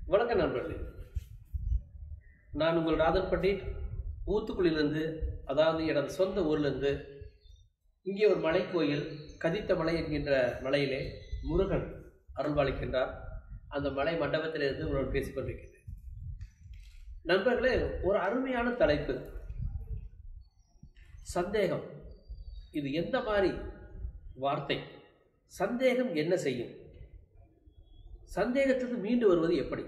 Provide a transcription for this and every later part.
வணக்கம் நண்பர்களே நான் உங்கள் ராதன் பண்டிட் ஊத்துக்குளிலிருந்து அதாவது எனது சொந்த ஊர்லேருந்து இங்கே ஒரு மலை கோயில் கதித்த மலை என்கின்ற மலையிலே முருகன் அருள்பாலிக்கின்றார் அந்த மலை மண்டபத்திலிருந்து உங்களுடன் பேசிக் கொண்டிருக்கிறேன் நண்பர்களே ஒரு அருமையான தலைப்பு சந்தேகம் இது எந்த மாதிரி வார்த்தை சந்தேகம் என்ன செய்யும் சந்தேகத்திலிருந்து மீண்டு வருவது எப்படி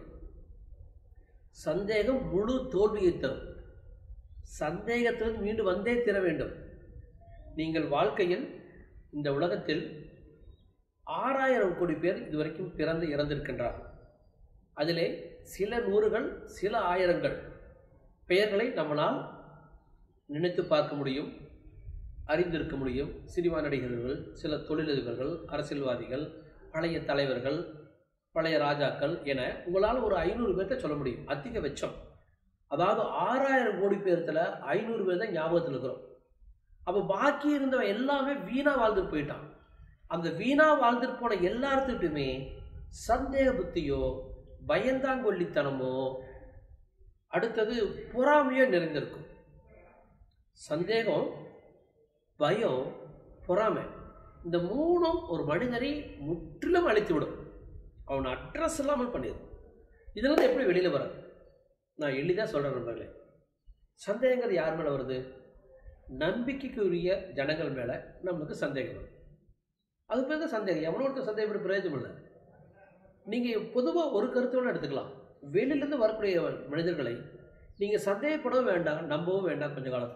சந்தேகம் முழு தோல்வியை தரும் சந்தேகத்திலிருந்து மீண்டு வந்தே தீர வேண்டும் நீங்கள் வாழ்க்கையில் இந்த உலகத்தில் ஆறாயிரம் கோடி பேர் இதுவரைக்கும் பிறந்து இறந்திருக்கின்றார் அதிலே சில நூறுகள் சில ஆயிரங்கள் பெயர்களை நம்மளால் நினைத்து பார்க்க முடியும் அறிந்திருக்க முடியும் சினிமா நடிகர்கள் சில தொழிலதிபர்கள் அரசியல்வாதிகள் பழைய தலைவர்கள் பழைய ராஜாக்கள் என உங்களால் ஒரு ஐநூறு பேர்த்த சொல்ல முடியும் அதிகபட்சம் அதாவது ஆறாயிரம் கோடி பேர்த்தில் ஐநூறு பேர் தான் ஞாபகத்தில் இருக்கிறோம் அப்போ பாக்கி இருந்தவன் எல்லாமே வீணா வாழ்ந்துட்டு போயிட்டான் அந்த வீணா வாழ்ந்துட்டு போன எல்லாத்துட்டுமே சந்தேக புத்தியோ பயந்தாங்கொல்லித்தனமோ அடுத்தது பொறாமையோ நிறைந்திருக்கும் சந்தேகம் பயம் பொறாமை இந்த மூணும் ஒரு மனிதனை முற்றிலும் அழித்து விடும் அவனை அட்ரஸ் இல்லாமல் பண்ணிடும் இதுலேருந்து எப்படி வெளியில் வர நான் எளிதாக சொல்கிறேன் நண்பர்களே சந்தேகங்கள் யார் மேலே வருது நம்பிக்கைக்குரிய ஜனங்கள் மேலே நம்மளுக்கு சந்தேகம் வரும் அது பேர் தான் சந்தேகம் எவனோ ஒருத்தர் சந்தேகப்பட பிரயோஜனம் இல்லை நீங்கள் பொதுவாக ஒரு கருத்தோடு எடுத்துக்கலாம் வெளியிலேருந்து வரக்கூடிய மனிதர்களை நீங்கள் சந்தேகப்படவும் வேண்டாம் நம்பவும் வேண்டாம் கொஞ்ச காலம்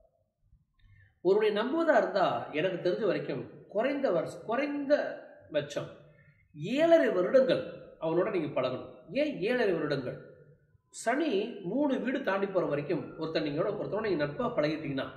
ஒருவனை நம்புவதாக இருந்தால் எனக்கு தெரிஞ்ச வரைக்கும் குறைந்த வருஷம் குறைந்த பட்சம் ஏழரை வருடங்கள் அவனோட நீங்கள் பழகணும் ஏன் ஏழரை வருடங்கள் சனி மூணு வீடு தாண்டி போகிற வரைக்கும் ஒருத்தன் நீங்களோட ஒருத்தனோட நீங்கள் நட்பாக பழகிட்டீங்கன்னா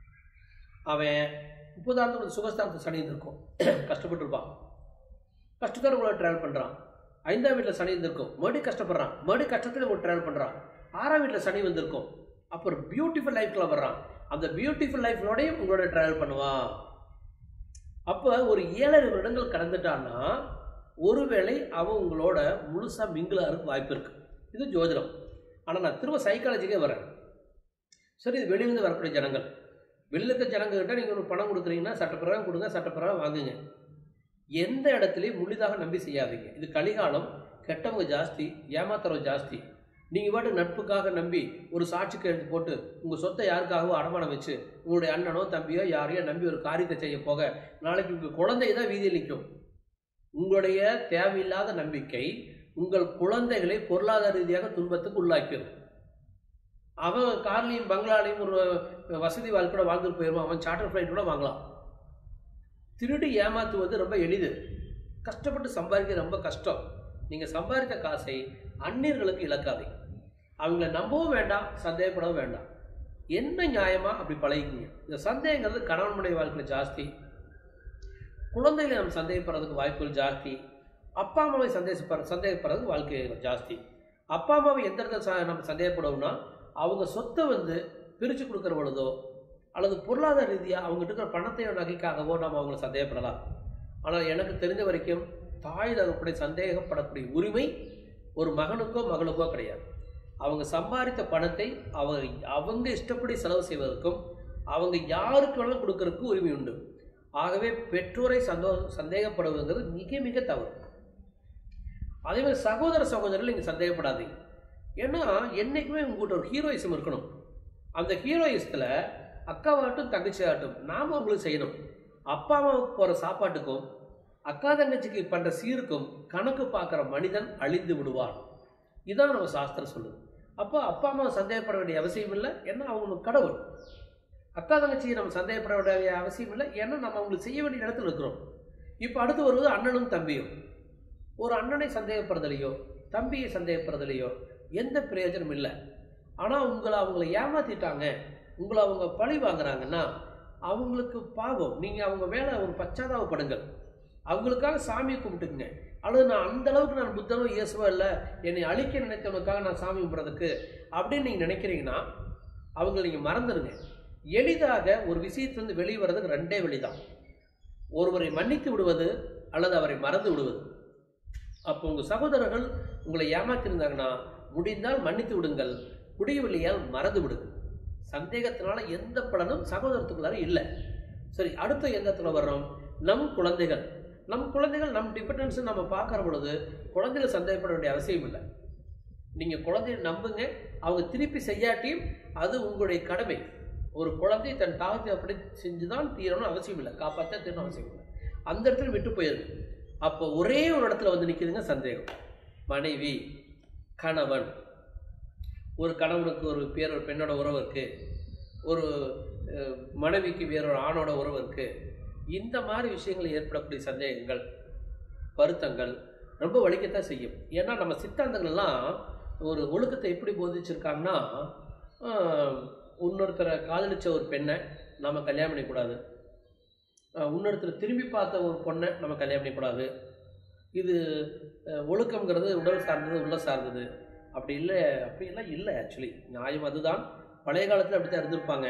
அவன் முப்பதாயிரத்து சுகஸ்தானத்து சனி இருந்திருக்கும் கஷ்டப்பட்டுருப்பான் கஷ்டத்தோட உங்களை ட்ராவல் பண்ணுறான் ஐந்தாம் வீட்டில் சனி இருந்திருக்கும் மறுபடியும் கஷ்டப்படுறான் மறுபடியும் கஷ்டத்தில் உங்களை ட்ராவல் பண்ணுறான் ஆறாம் வீட்டில் சனி வந்திருக்கும் அப்புறம் பியூட்டிஃபுல் லைஃப்ல வர்றான் அந்த பியூட்டிஃபுல் லைஃப்லோடையும் உங்களோட ட்ராவல் பண்ணுவான் அப்போ ஒரு ஏழரை வருடங்கள் கடந்துட்டான்னா ஒருவேளை அவன் உங்களோட முழுசாக மிங்கிளாருக்கு வாய்ப்பு இருக்கு இது ஜோதிடம் ஆனால் நான் திரும்ப சைக்காலஜிக்கே வரேன் சரி இது வெளியிருந்து வரக்கூடிய ஜனங்கள் வெளியில் இருக்க ஜனங்கக்கிட்ட நீங்கள் ஒரு பணம் கொடுக்குறீங்கன்னா சட்டப்பிரகாரம் கொடுங்க சட்டப்பிரகாரம் வாங்குங்க எந்த இடத்துலையும் முழுதாக நம்பி செய்யாதீங்க இது கலிகாலம் கெட்டவங்க ஜாஸ்தி ஏமாத்துறவங்க ஜாஸ்தி நீங்கள் பாட்டு நட்புக்காக நம்பி ஒரு சாட்சிக்கு எழுதி போட்டு உங்கள் சொத்தை யாருக்காகவோ அடமானம் வச்சு உங்களுடைய அண்ணனோ தம்பியோ யாரையோ நம்பி ஒரு காரியத்தை செய்ய போக நாளைக்கு உங்கள் குழந்தை தான் வீதியில் நிற்கும் உங்களுடைய தேவையில்லாத நம்பிக்கை உங்கள் குழந்தைகளை பொருளாதார ரீதியாக துன்பத்துக்கு உள்ளாக்கிடும் அவன் கார்லையும் பங்களாலையும் ஒரு வசதி வாழ்க்கையோட வாழ்ந்துட்டு போயிடுவான் அவன் சார்ட்டர் ஃப்ளைட் கூட வாங்கலாம் திருடி ஏமாத்துவது ரொம்ப எளிது கஷ்டப்பட்டு சம்பாதிக்க ரொம்ப கஷ்டம் நீங்கள் சம்பாதித்த காசை அந்நியர்களுக்கு இழக்காதே அவங்கள நம்பவும் வேண்டாம் சந்தேகப்படவும் வேண்டாம் என்ன நியாயமா அப்படி பழகிக்கிங்க இந்த சந்தேகங்கிறது கணவன் மனைவி வாழ்க்கையில் ஜாஸ்தி குழந்தைகளை நம்ம சந்தேகப்படுறதுக்கு வாய்ப்புகள் ஜாஸ்தி அப்பா அம்மாவை சந்தேகப்படுற சந்தேகப்படுறதுக்கு வாழ்க்கை ஜாஸ்தி அப்பா அம்மாவை எந்த இடத்துல ச- நம்ம சந்தேகப்படுவோம்னா அவங்க சொத்தை வந்து பிரித்து கொடுக்குற பொழுதோ அல்லது பொருளாதார ரீதியாக அவங்ககிட்ட இருக்கிற பணத்தையோ நகைக்காகவோ நம்ம அவங்கள சந்தேகப்படலாம் ஆனால் எனக்கு தெரிஞ்ச வரைக்கும் தாய் தகப்படை சந்தேகப்படக்கூடிய உரிமை ஒரு மகனுக்கோ மகளுக்கோ கிடையாது அவங்க சம்பாதித்த பணத்தை அவங்க அவங்க இஷ்டப்படி செலவு செய்வதற்கும் அவங்க யாருக்கு வேணாலும் கொடுக்கறதுக்கு உரிமை உண்டு ஆகவே பெற்றோரை சந்தோ சந்தேகப்படுவதுங்கிறது மிக மிக தவறு அதே மாதிரி சகோதர சகோதரர்கள் நீங்கள் சந்தேகப்படாதீங்க ஏன்னா என்றைக்குமே உங்கள்கிட்ட ஒரு ஹீரோயிசம் இருக்கணும் அந்த ஹீரோயிசத்தில் அக்காவாகட்டும் தங்கச்சியாகட்டும் நாம் அவங்களுக்கு செய்யணும் அப்பா அம்மாவுக்கு போகிற சாப்பாட்டுக்கும் அக்கா தங்கச்சிக்கு பண்ணுற சீருக்கும் கணக்கு பார்க்குற மனிதன் அழிந்து விடுவான் இதான் நம்ம சாஸ்திரம் சொல்லுது அப்போ அப்பா அம்மாவை சந்தேகப்பட வேண்டிய அவசியம் இல்லை ஏன்னா அவங்களுக்கு கடவுள் அக்கா தங்கச்சியை நம்ம சந்தேகப்பட வேண்டிய அவசியம் இல்லை ஏன்னா நம்ம அவங்களுக்கு செய்ய வேண்டிய இடத்துல இருக்கிறோம் இப்போ அடுத்து வருவது அண்ணனும் தம்பியும் ஒரு அண்ணனை சந்தேகப்படுறதுலையோ தம்பியை சந்தேகப்படுறதுலையோ எந்த பிரயோஜனம் இல்லை ஆனால் உங்களை அவங்கள ஏமாத்திட்டாங்க உங்களை அவங்க பழி வாங்குறாங்கன்னா அவங்களுக்கு பாவம் நீங்கள் அவங்க மேலே ஒரு பச்சாதாபப்படுங்கள் அவங்களுக்காக சாமியை கும்பிட்டுக்குங்க அல்லது நான் அந்த அளவுக்கு நான் புத்தனோ இயேசுவோ இல்லை என்னை அழிக்க நினைத்தவனுக்காக நான் சாமி கும்பிட்றதுக்கு அப்படின்னு நீங்கள் நினைக்கிறீங்கன்னா அவங்களை நீங்கள் மறந்துடுங்க எளிதாக ஒரு விஷயத்திலிருந்து வெளியே வர்றதுக்கு ரெண்டே வழிதான் ஒருவரை மன்னித்து விடுவது அல்லது அவரை மறந்து விடுவது அப்போ உங்கள் சகோதரர்கள் உங்களை ஏமாத்திருந்தாங்கன்னா முடிந்தால் மன்னித்து விடுங்கள் முடியவில்லையால் மறந்து விடுங்கள் சந்தேகத்தினால எந்த பலனும் சகோதரத்துக்குள்ளார இல்லை சரி அடுத்த எந்தத்தில் வர்றோம் நம் குழந்தைகள் நம் குழந்தைகள் நம் டிபெண்டன்ஸ் நம்ம பார்க்குற பொழுது குழந்தைகள் சந்தேகப்பட வேண்டிய அவசியம் இல்லை நீங்கள் குழந்தைய நம்புங்க அவங்க திருப்பி செய்யாட்டியும் அது உங்களுடைய கடமை ஒரு குழந்தை தன் தாகத்தை அப்படி செஞ்சு தான் தீரணும் அவசியம் இல்லை காப்பாற்ற தீரணும் அவசியம் இல்லை அந்த இடத்துல விட்டு போயிருக்கு அப்போ ஒரே ஒரு இடத்துல வந்து நிற்கிதுங்க சந்தேகம் மனைவி கணவன் ஒரு கணவனுக்கு ஒரு பேர் ஒரு பெண்ணோட உறவு இருக்குது ஒரு அஹ், மனைவிக்கு வேறொரு ஆணோட உறவு இருக்குது இந்த மாதிரி விஷயங்கள் ஏற்படக்கூடிய சந்தேகங்கள் வருத்தங்கள் ரொம்ப வலிக்கத்தான் செய்யும் ஏன்னா நம்ம சித்தாந்தங்கள்லாம் ஒரு ஒழுக்கத்தை எப்படி போதிச்சிருக்காங்கன்னா ஆஹ், இன்னொருத்தரை காதலிச்ச ஒரு பெண்ணை நம்ம கல்யாணம் பண்ணிக்கூடாது ஆஹ், இன்னொருத்தர் திரும்பி பார்த்த ஒரு பொண்ணை நம்ம கல்யாணம் பண்ணிக்கூடாது இது அஹ், ஒழுக்கம்ங்கிறது உடல் சார்ந்தது உள்ள சார்ந்தது அப்படி இல்லை அப்படியெல்லாம் இல்லை ஆக்சுவலி நியாயம் அதுதான் பழைய காலத்தில் அப்படி தான் இருந்திருப்பாங்க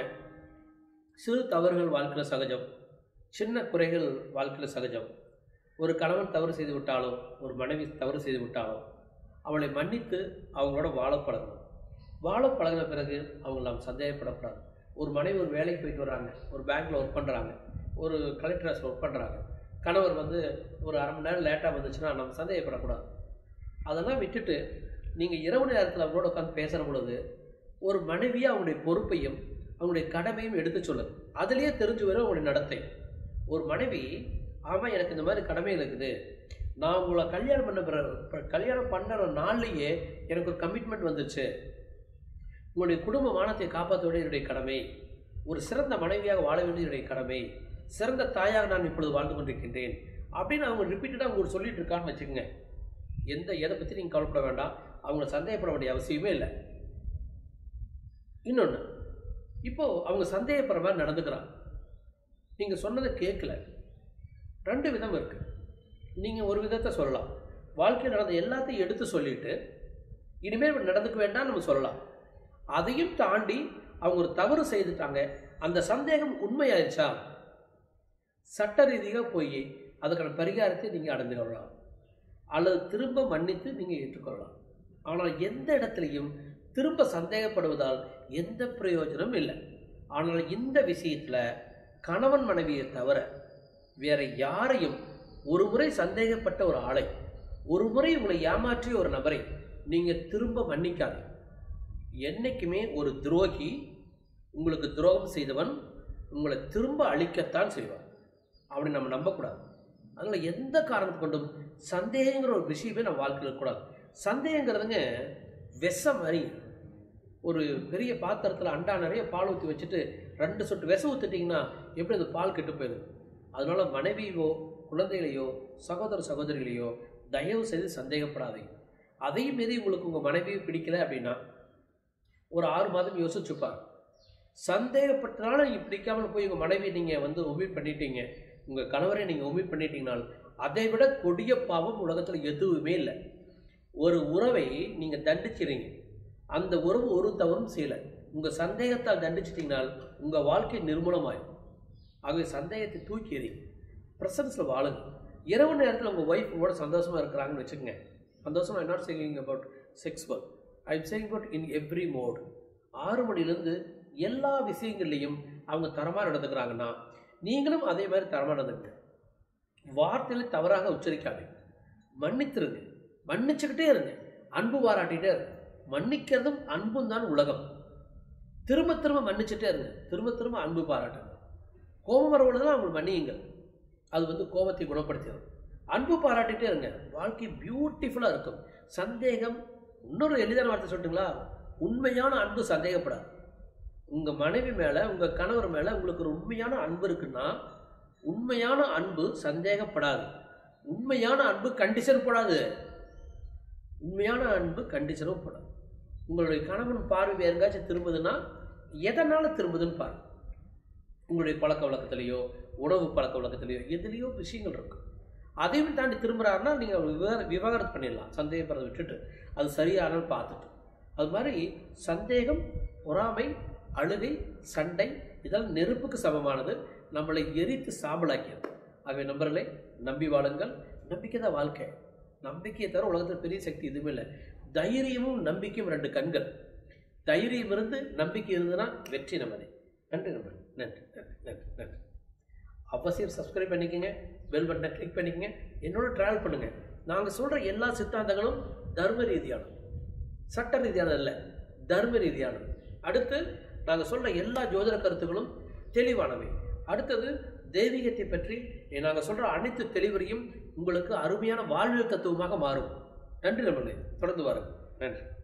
சிறு தவறுகள் வாழ்க்கையில் சகஜம் சின்ன குறைகள் வாழ்க்கையில் சகஜம் ஒரு கணவன் தவறு செய்து விட்டாலோ ஒரு மனைவி தவறு செய்து விட்டாலோ அவளை மன்னித்து அவங்களோட வாழ பழகணும் வாழ பழகின பிறகு அவங்க நாம் சந்தேகப்படக்கூடாது ஒரு மனைவி ஒரு வேலைக்கு போயிட்டு வராங்க ஒரு பேங்க்கில் ஒர்க் பண்ணுறாங்க ஒரு கலெக்டர் ஆஃபீஸில் ஒர்க் பண்ணுறாங்க கணவர் வந்து ஒரு அரை மணி நேரம் லேட்டாக வந்துச்சுன்னா நம்ம சந்தேகப்படக்கூடாது அதெல்லாம் விட்டுட்டு நீங்கள் இரவு நேரத்தில் அவங்களோட உட்காந்து பேசுகிற பொழுது ஒரு மனைவியாக அவங்களுடைய பொறுப்பையும் அவங்களுடைய கடமையும் எடுத்து சொல்லுங்க அதுலேயே தெரிஞ்சு வரும் அவங்களுடைய நடத்தை ஒரு மனைவி ஆமாம் எனக்கு இந்த மாதிரி கடமைகள் இருக்குது நான் உங்களை கல்யாணம் பண்ண பிறகு இப்ப கல்யாணம் பண்ணுற நாள்லேயே எனக்கு ஒரு கமிட்மெண்ட் வந்துருச்சு உங்களுடைய குடும்ப மானத்தை காப்பாற்ற வேண்டிய என்னுடைய கடமை ஒரு சிறந்த மனைவியாக வாழ வேண்டிய என்னுடைய கடமை சிறந்த தாயாக நான் இப்பொழுது வாழ்ந்து கொண்டிருக்கின்றேன் அப்படின்னு அவங்க ரிப்பீட்டடாக உங்களுக்கு சொல்லிட்டு இருக்கான்னு வச்சுக்கோங்க எந்த எதை பற்றி நீங்கள் கவலைப்பட வேண்டாம் அவங்கள சந்தேகப்பட வேண்டிய அவசியமே இல்லை இன்னொன்று இப்போது அவங்க சந்தேகப்படுற மாதிரி நடந்துக்கிறாங்க நீங்கள் சொன்னதை கேட்கல ரெண்டு விதம் இருக்குது நீங்கள் ஒரு விதத்தை சொல்லலாம் வாழ்க்கையில் நடந்த எல்லாத்தையும் எடுத்து சொல்லிட்டு இனிமேல் இப்படி நடந்துக்க வேண்டாம் நம்ம சொல்லலாம் அதையும் தாண்டி அவங்க ஒரு தவறு செய்துட்டாங்க அந்த சந்தேகம் உண்மையாயிருச்சா சட்ட ரீதியாக போய் அதுக்கான பரிகாரத்தை நீங்கள் அடைந்து கொள்ளலாம் அல்லது திரும்ப மன்னித்து நீங்கள் ஏற்றுக்கொள்ளலாம் ஆனால் எந்த இடத்துலையும் திரும்ப சந்தேகப்படுவதால் எந்த பிரயோஜனமும் இல்லை ஆனால் இந்த விஷயத்தில் கணவன் மனைவியை தவிர வேற யாரையும் ஒரு முறை சந்தேகப்பட்ட ஒரு ஆளை ஒரு முறை உங்களை ஏமாற்றிய ஒரு நபரை நீங்கள் திரும்ப மன்னிக்காதீங்க என்னைக்குமே ஒரு துரோகி உங்களுக்கு துரோகம் செய்தவன் உங்களை திரும்ப அழிக்கத்தான் செய்வான் அப்படி நம்ம நம்பக்கூடாது அதனால் எந்த காரணத்தை கொண்டும் சந்தேகங்கிற ஒரு விஷயமே நம்ம வாழ்க்கையில் இருக்கக்கூடாது சந்தேகங்கிறதுங்க விஷம் மாதிரி ஒரு பெரிய பாத்திரத்தில் அண்டா நிறைய பால் ஊற்றி வச்சுட்டு ரெண்டு சொட்டு விஷம் ஊற்றிட்டிங்கன்னா எப்படி அந்த பால் கெட்டு போயிடும் அதனால மனைவியோ குழந்தைகளையோ சகோதர சகோதரிகளையோ தயவு செய்து சந்தேகப்படாதீங்க அதையும் மீறி உங்களுக்கு உங்கள் மனைவியை பிடிக்கல அப்படின்னா ஒரு ஆறு மாதம் யோசிச்சுப்பார் சந்தேகப்பட்டனால நீங்கள் பிடிக்காமல் போய் உங்கள் மனைவி நீங்கள் வந்து ஒமிட் பண்ணிட்டீங்க உங்கள் கணவரை நீங்கள் ஒமிட் பண்ணிட்டீங்கனால் அதை விட கொடிய பாவம் உலகத்தில் எதுவுமே இல்லை ஒரு உறவை நீங்கள் தண்டிச்சிடுறீங்க அந்த உறவு ஒரு தவறும் செய்யலை உங்கள் சந்தேகத்தால் தண்டிச்சிட்டிங்கனால் உங்கள் வாழ்க்கை நிர்மூலமாயிடும் ஆகவே சந்தேகத்தை தூக்கி எறிங்க ப்ரெசன்ஸில் வாழுங்க இரவு நேரத்தில் உங்கள் ஒய்ஃப் கூட சந்தோஷமாக இருக்கிறாங்கன்னு வச்சுக்கோங்க சந்தோஷமாக என்ன saying about sex work I am saying about in every mode ஆறு மணிலேருந்து எல்லா விஷயங்கள்லையும் அவங்க தரமாக நடந்துக்கிறாங்கன்னா நீங்களும் அதே மாதிரி தரமாக நடந்துங்க வார்த்தையில் தவறாக உச்சரிக்காதீங்க மன்னித்துருங்க மன்னிச்சுக்கிட்டே இருங்க அன்பு பாராட்டிகிட்டே இருங்க மன்னிக்கிறதும் அன்பும் தான் உலகம் திரும்ப திரும்ப மன்னிச்சுட்டே இருங்க திரும்ப திரும்ப அன்பு பாராட்டுங்க கோபம் வரவொழுதுலாம் அவங்க மன்னியுங்கள் அது வந்து கோபத்தை குணப்படுத்திடும் அன்பு பாராட்டிகிட்டே இருங்க வாழ்க்கை பியூட்டிஃபுல்லாக இருக்கும் சந்தேகம் இன்னொரு எளிதான வார்த்தை சொல்லட்டுங்களா உண்மையான அன்பு சந்தேகப்படாது உங்கள் மனைவி மேலே உங்கள் கணவர் மேலே உங்களுக்கு ஒரு உண்மையான அன்பு இருக்குன்னா உண்மையான அன்பு சந்தேகப்படாது உண்மையான அன்பு கண்டிஷன் போடாது உண்மையான அன்பு கண்டிஷனும் போடாது உங்களுடைய கணவன் பார்வை வேறு எங்காச்சும் திரும்புதுன்னா எதனால் திரும்புதுன்னு பாருங்க உங்களுடைய பழக்க வழக்கத்திலேயோ உணவு பழக்க வழக்கத்திலேயோ எதுலேயோ விஷயங்கள் இருக்கும் அதையும் தாண்டி திரும்புகிறாருன்னா நீங்கள் விவகார விவாகரத்து பண்ணிடலாம் சந்தேகப்படுறதை விட்டுட்டு அது சரியானு பார்த்துட்டு அது மாதிரி சந்தேகம் பொறாமை அழுகை சண்டை இதெல்லாம் நெருப்புக்கு சமமானது நம்மளை எரித்து சாம்பலாக்கியது ஆகவே நம்பர்களே நம்பி வாழுங்கள் நம்பிக்கை தான் வாழ்க்கை நம்பிக்கையை தவிர உலகத்தில் பெரிய சக்தி எதுவுமே இல்லை தைரியமும் நம்பிக்கையும் ரெண்டு கண்கள் தைரியம் இருந்து நம்பிக்கை இருந்ததுன்னா வெற்றி நமது நன்றி நண்பர் நன்றி நன்றி நன்றி நன்றி அவசியம் சப்ஸ்கிரைப் பண்ணிக்கங்க பெல் பட்டனை கிளிக் பண்ணிக்கங்க என்னோட ட்ராவல் பண்ணுங்கள் நாங்கள் சொல்கிற எல்லா சித்தாந்தங்களும் தர்ம ரீதியானது சட்ட ரீதியானது இல்லை தர்ம ரீதியானது அடுத்து நாங்கள் சொல்கிற எல்லா ஜோதிட கருத்துக்களும் தெளிவானவை அடுத்தது தெய்வீகத்தை பற்றி நாங்கள் சொல்கிற அனைத்து தெளிவரையும் உங்களுக்கு அருமையான வாழ்வியல் தத்துவமாக மாறும் நன்றி நண்பர்களே தொடர்ந்து வாருங்கள் நன்றி